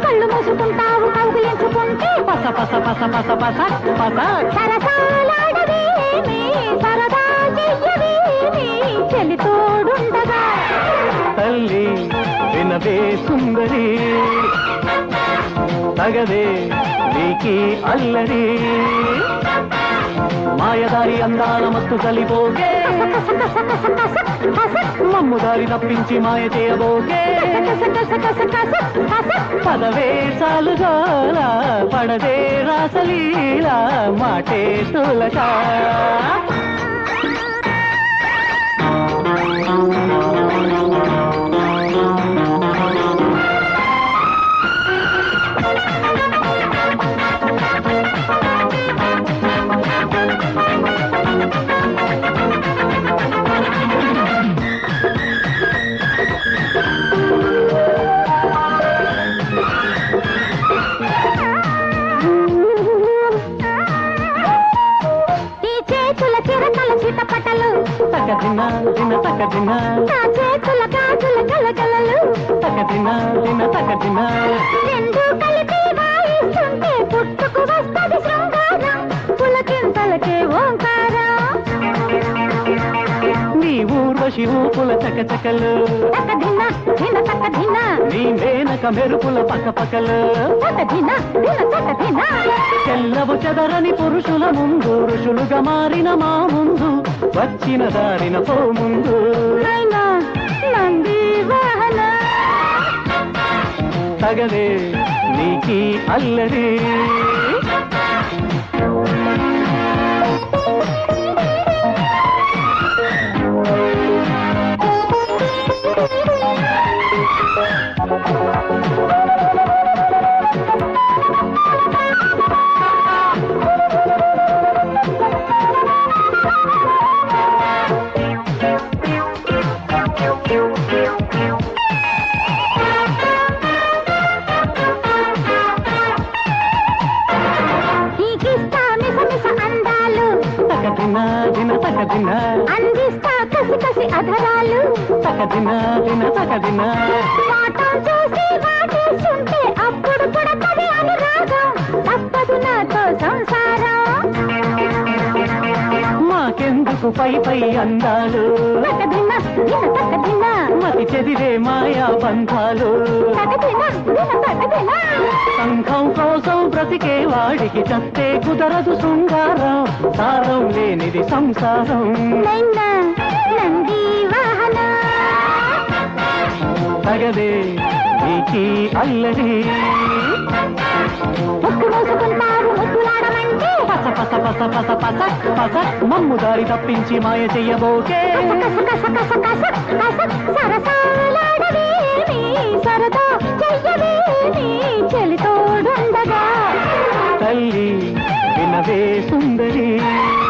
కళ్ళు మూసుకుంటావు కౌగిలించుకుంటే పస పస పస పస పస పస సరసాలాడవేమి సరదా చెయ్యవేమి చెలి తోడుండగా తల్లి వినవే సుందరి తగదే నీకి అల్లరి మాయదారి అందాల మత్తు కలిపోగే కస కస కస కస కస మమ్ము దారి తప్పించి మాయ చేయబోగే కస కస కస కస కస పదవే చాలుగోల పడదే రాసలీల మాటే తులక ఈ చేతుల చిరకల చిటపటలు తక దిన దిన తక దిన నా చేతుల గాజుల గలగలలు తక దిన దిన తక దిన రెండు కలిపి వాయిస్తుంటే పుట్టుకు వస్తది శృంగారం పులకింతలకే ఓంకారం నీ ఊర్వశి ఊపుల చక చకలు తక దిన దిన తక దిన నీ మేనక మెరుపుల పక్క పక్కలు తక దిన దిన తక దిన చెల్లవు చెదరని పురుషుల ముందు ఋషులుగా మారిన మా ముందు వచ్చిన దారిన పో ముందు నైనా నంది వాహన తగదే నీకి అల్లరి నీకిస్తా మిస మిస అందాలు తక దిన దిన తక దిన అందిస్తా కసి కసి అధరాలు తక దిన దిన తక దిన వాటం చూసి వాటేస్తుంటే అప్పుడు పుడతది అనురాగం తప్పదు నాతో సంసారం మాకెందుకు పై పై అందాలు తకదిన దిన తకదిన మతి చెదిరే మాయా బంధాలు తకదిన దిన తకదిన సంఘం కోసం బ్రతికే వాడికి చస్తే కుదరదు శృంగారం సారం లేనిది సంసారం నైన నంది వాహన తగదే నీకి అల్లరి ముక్కు మూసుకుంటారు ముద్దులాడమంటే పస పస పస పస పస పస మమ్ము దారి తప్పించి మాయ చెయ్యబోకే కస కస కస కస కస సరసాలాడవేమి సరదా చెయ్యవేమి చెలి తోడుండగా తల్లి వినవే సుందరి